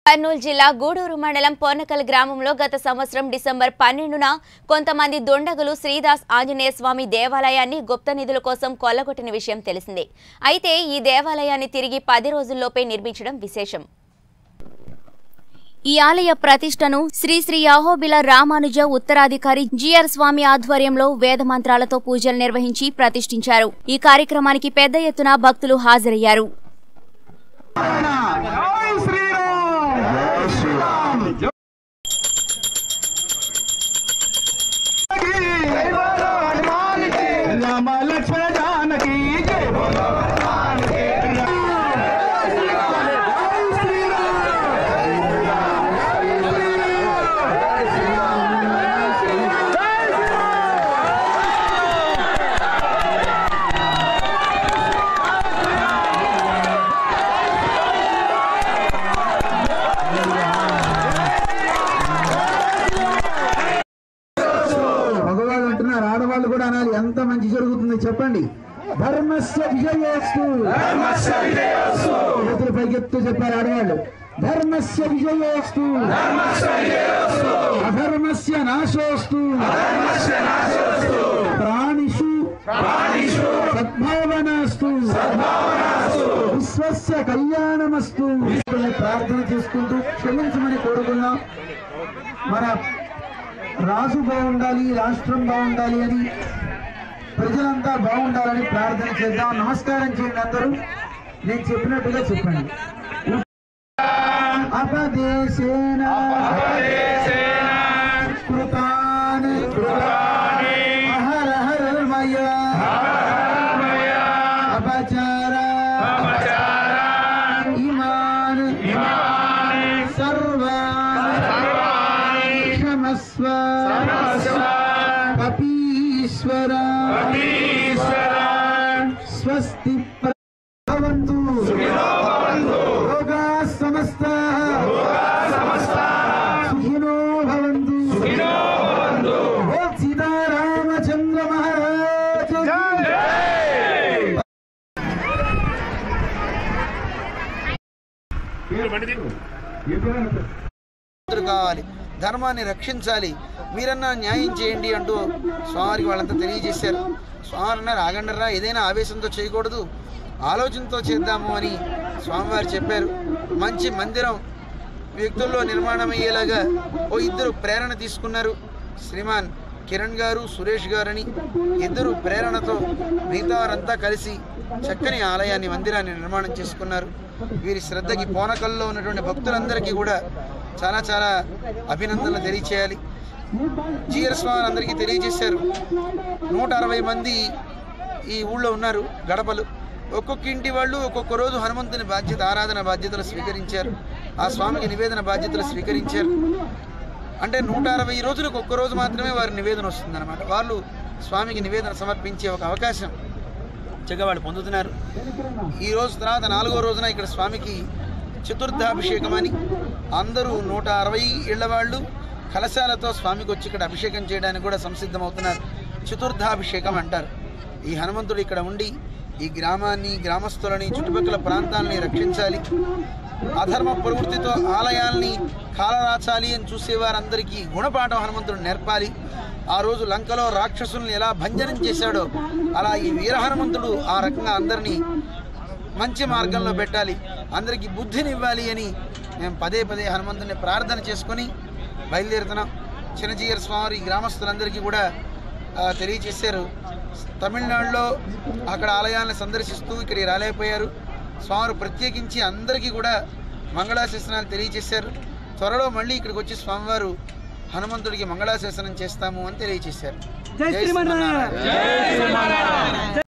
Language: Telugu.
కర్నూలు జిల్లా గూడూరు మండలం పోనకల్ గ్రామంలో గత సంవత్సరం డిసెంబర్ పన్నెండున కొంతమంది దొండగులు శ్రీదాస్ ఆంజనేయ స్వామి దేవాలయాన్ని గుప్త నిధుల కోసం కొల్లగొట్టిన విషయం తెలిసిందే అయితే ఈ దేవాలయాన్ని తిరిగి పది రోజుల్లోపే నిర్మించడం విశేషం ఈ ఆలయ ప్రతిష్టను శ్రీ శ్రీ అహోబిల రామానుజ ఉత్తరాధికారి జిఆర్ స్వామి ఆధ్వర్యంలో వేద మంత్రాలతో పూజలు నిర్వహించి ప్రతిష్ఠించారు ఈ కార్యక్రమానికి పెద్ద ఎత్తున భక్తులు హాజరయ్యారు జై శ్రీరామ్ జై శ్రీరామ్ జై బోలో హనుమానికి రామ లక్ష్మణ జానకి జై బోలో హనుమానికి జై మగవాళ్ళు అంటున్నారు ఆడవాళ్ళు కూడా అనాలి ఎంత మంచి జరుగుతుంది చెప్పండి ధర్మస్య విజయోస్తు చేతులు పైకెత్తు చెప్పారు ఆడవాళ్ళు ధర్మస్య విజయోస్తు అధర్మస్య నాశోస్తు ప్రాణిషు సద్భావనాస్తు విశ్వస్య కళ్యాణమస్తు ప్రార్థన చేసుకుంటూ క్షమించమని కోరుకున్నాం మన రాజు బాగుండాలి రాష్ట్రం బాగుండాలి అని ప్రజలంతా బాగుండాలని ప్రార్థన చేద్దాం నమస్కారం చేయండి అందరూ నేను చెప్పినట్టుగా చెప్పండి అపదేశేన కృతాని అహరహరమయ అపచార ఇమాన్ సర్వాన్ క్షమస్వ కపీశ్వర స్వస్తి భవంతు లోకా సమస్త సుఖినో భవంతు ఓ సీతారామచంద్ర మహారాజ్ భక్తులు కావాలి ధర్మాన్ని రక్షించాలి మీరన్నా న్యాయం చేయండి అంటూ స్వామివారికి వాళ్ళంతా తెలియజేశారు స్వామి అన్నారు ఆగండరా ఏదైనా ఆవేశంతో చేయకూడదు ఆలోచనతో చేద్దాము అని స్వామివారు చెప్పారు మంచి మందిరం వ్యక్తుల్లో నిర్మాణం అయ్యేలాగా ఓ ఇద్దరు ప్రేరణ తీసుకున్నారు శ్రీమాన్ కిరణ్ గారు సురేష్ గారు అని ఇద్దరు ప్రేరణతో మిగతా వారంతా కలిసి చక్కని ఆలయాన్ని మందిరాన్ని నిర్మాణం చేసుకున్నారు వీరి శ్రద్ధకి పోనకల్లో ఉన్నటువంటి భక్తులందరికీ కూడా చాలా చాలా అభినందనలు తెలియచేయాలి జిఆర్ స్వామి అందరికీ తెలియజేశారు నూట అరవై మంది ఈ ఊళ్ళో ఉన్నారు గడపలు ఒక్కొక్క ఇంటి వాళ్ళు ఒక్కొక్క రోజు హనుమంతుని బాధ్యత ఆరాధన బాధ్యతలు స్వీకరించారు ఆ స్వామికి నివేదన బాధ్యతలు స్వీకరించారు అంటే నూట అరవై రోజులకు ఒక్క రోజు మాత్రమే వారి నివేదన వస్తుందన్నమాట వాళ్ళు స్వామికి నివేదన సమర్పించే ఒక అవకాశం చక్కగా వాళ్ళు పొందుతున్నారు ఈ రోజు తర్వాత నాలుగో రోజున ఇక్కడ స్వామికి చతుర్థాభిషేకం అని అందరూ నూట అరవై ఇళ్ల వాళ్ళు కలశాలతో స్వామికి వచ్చి ఇక్కడ అభిషేకం చేయడానికి కూడా సంసిద్ధమవుతున్నారు చతుర్థాభిషేకం అంటారు ఈ హనుమంతుడు ఇక్కడ ఉండి ఈ గ్రామాన్ని గ్రామస్తులని చుట్టుపక్కల ప్రాంతాలని రక్షించాలి అధర్మ ప్రవృత్తితో ఆలయాల్ని కాలరాచాలి అని చూసేవారందరికీ గుణపాఠం హనుమంతుడు నేర్పాలి ఆ రోజు లంకలో రాక్షసుల్ని ఎలా భంజనం చేశాడో అలా ఈ వీర హనుమంతుడు ఆ రకంగా అందరినీ మంచి మార్గంలో పెట్టాలి అందరికీ బుద్ధిని ఇవ్వాలి అని మేము పదే పదే హనుమంతుని ప్రార్థన చేసుకొని బయలుదేరుతున్నాం చిన్నజీయర్ స్వామి గ్రామస్తులందరికీ కూడా ఆ, తెలియజేశారు తమిళనాడులో అక్కడ ఆలయాలను సందర్శిస్తూ ఇక్కడికి రాలేకపోయారు స్వామి ప్రత్యేకించి అందరికీ కూడా మంగళాశాసనాలు తెలియజేశారు త్వరలో మళ్ళీ ఇక్కడికి వచ్చి స్వామివారు హనుమంతుడికి మంగళాశాసనం చేస్తాము అని తెలియజేశారు జై శ్రీమన్నారాయణ